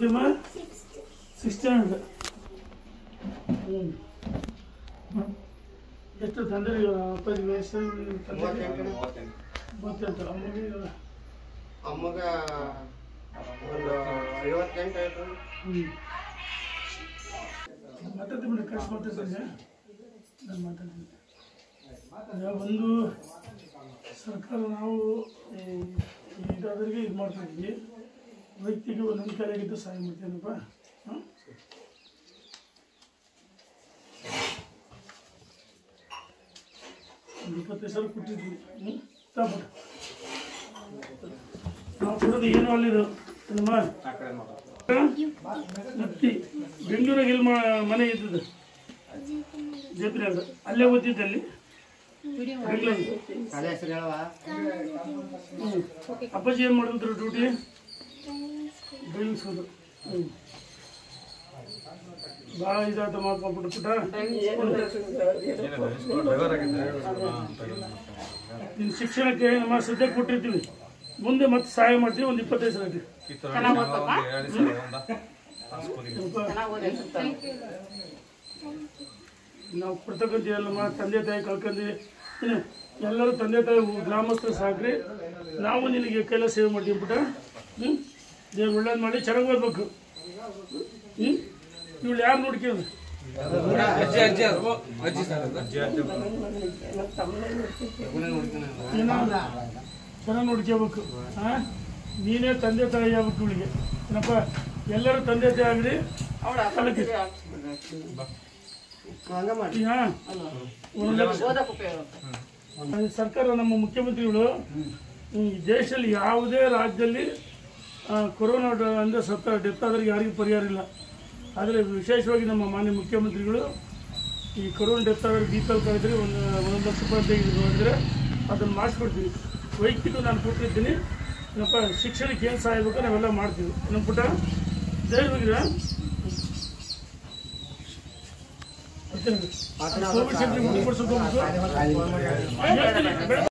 ಓದ್ತೀಮ್ಮ six standard ಹ್ಞೂ ಎಷ್ಟು ತಂದೆ ಅಪ್ಪಾಜಿ ವಯಸ್ಸು ತಂದೆ ಮೂವತ್ತೆಂಟು ಅಮ್ಮಗೆ ಅಮ್ಮಗ ಒಂದು ಐವತ್ತೆಂಟು ಆಯ್ತು ಹ್ಞೂ ಮಾತಾಡ್ತೀನಿ ಬಿಡಿ ಕಳ್ಸಿ ಮಾತಾಡ್ತೀನಿ ನಾನು ಮಾತಾಡ್ತೀನಿ ಈಗ ಒಂದು ಸರ್ಕಾರ ನಾವು ಈ ಇದಾದ್ರಿಗೆ ಇದು ಮಾಡ್ತಾ ಇದ್ವಿ ವ್ಯಕ್ತಿಗೆ ಒಂದೊಂದು ಕರೆಗಿದ್ದು ಸಹಾಯ ಮಾಡ್ತೀನಪ್ಪ ಹಾಂ ಒಂದು ಇಪ್ಪತ್ತೈದು ಸಾವಿರ ಕೊಟ್ಟಿದ್ವಿ ಹ್ಞೂ ತಗೊಂಡು ನಾವು ಕೊಡೋದು ಏನು ಅಲ್ಲಿದು ನಮ್ಮ ಮತ್ತಿ ಬೆಂಗಳೂರಾಗ ಎಲ್ಲಿ ಮಾ- ಮನೆ ಇದ್ದದ್ದು ಜೇತ್ರಿ ಅಂತ ಅಲ್ಲೇ ಓದಿದ್ದಲ್ಲಿ ಬೆಂಗಳೂರು ಅದೇ ಹೆಸರು ಹೇಳುವ ಹ್ಞೂ ಅಪ್ಪಾಜಿ ಏನು ಮಾಡಿದ್ರು ಡ್ಯೂಟಿ ಬೆಳೆಸೋದು ಹ್ಞೂ ಭಾಳ ಇದಾಯ್ತು ಮಾಡ್ಕೊಂಡ್ಬಿಟ್ಟು ಪುಟ್ಟ ನಿನ್ನ ಶಿಕ್ಷಣಕ್ಕೆ ನಮ್ಮ ಸದ್ಯಕ್ಕೆ ಕೊಟ್ಟಿರ್ತೀವಿ ಮುಂದೆ ಮತ್ತೆ ಸಹಾಯ ಮಾಡ್ತೀವಿ ಒಂದು ಇಪ್ಪತ್ತೈದು ಸಾವಿರ ನಾವು ಕೊಡ್ತಕ್ಕಂಥ ನಮ್ಮ ತಂದೆ ತಾಯಿ ಕಳ್ಕೊಂಡ್ವಿ ಇನ್ನು ಎಲ್ಲರೂ ತಂದೆ ತಾಯಿ ಗ್ರಾಮಸ್ಥರು ಸಾಕ್ರಿ ನಾವು ನಿನಗೆ ಕೈಲ ಸೇವೆ ಮಾಡ್ತೀವಿ ಪುಟ್ಟ ಹ್ಞೂ ದೇವ್ರು ಒಳ್ಳೇದು ಮಾಡಿ ಚೆನ್ನಾಗಿ ಓದ್ಬೇಕು ಹ್ಞೂ ಇವಳು ಯಾರು ನೋಡ್ಕೊಂಡು ಚೆನ್ನಾಗಿ ನೋಡ್ಕೋಬೇಕು ಹಾಂ ನೀನೇ ತಂದೆ ತಾಯಿ ಆಗ್ಬೇಕು ಇವಳಿಗೆ ಏನಪ್ಪ ಎಲ್ಲರೂ ತಂದೆ ತಾಯಿ ಆಗ್ರಿ ಕಲಕಿ ಹಂಗ ಮಾಡಿ ಹಾಂ ಅದು ಸರ್ಕಾರ ನಮ್ಮ ಮುಖ್ಯಮಂತ್ರಿಗಳು ಈ ದೇಶದಲ್ಲಿ ಯಾವುದೇ ರಾಜ್ಯದಲ್ಲಿ ಆ, ಕೊರೋನಾ ಡ- ಅಂದ್ರೆ ಸತ್ತ ಡೆತ್ ಆದ್ರೆ ಯಾರಿಗೂ ಪರಿಹಾರ ಇಲ್ಲ ಆದರೆ ವಿಶೇಷವಾಗಿ ನಮ್ಮ ಮಾನ್ಯ ಮುಖ್ಯಮಂತ್ರಿಗಳು ಈ ಕೊರೋನಾ ಡೆತ್ ಆದ್ರೆ ಬಿ ಪಿ ಎಲ್ ಕಳೆದ್ರೆ ಒಂದು ಒಂದು ಲಕ್ಷ ರೂಪಾಯಿ ತೆಗೆದು ಅಂದರೆ ಅದನ್ನು ಮಾಡಿಸ್ಕೊಡ್ತೀವಿ ವೈಯಕ್ತಿಕ ನಾನು ಕೊಟ್ಟಿರ್ತೀನಿ ಏನಪ್ಪ ಶಿಕ್ಷಣಕ್ಕೆ ಏನು ಸಹಾಯ ಬೇಕೋ ನಾವೆಲ್ಲ ಮಾಡ್ತೀವಿ ನಮ್ಮ ಪುಟ್ಟ ಧೈರ್ಯವಾಗಿರ ಕೋವಿಡ್ ಸೆಂಟ್ರಿಗೆ ಮುಂದೆ ಕೊಡ್ಸೋದು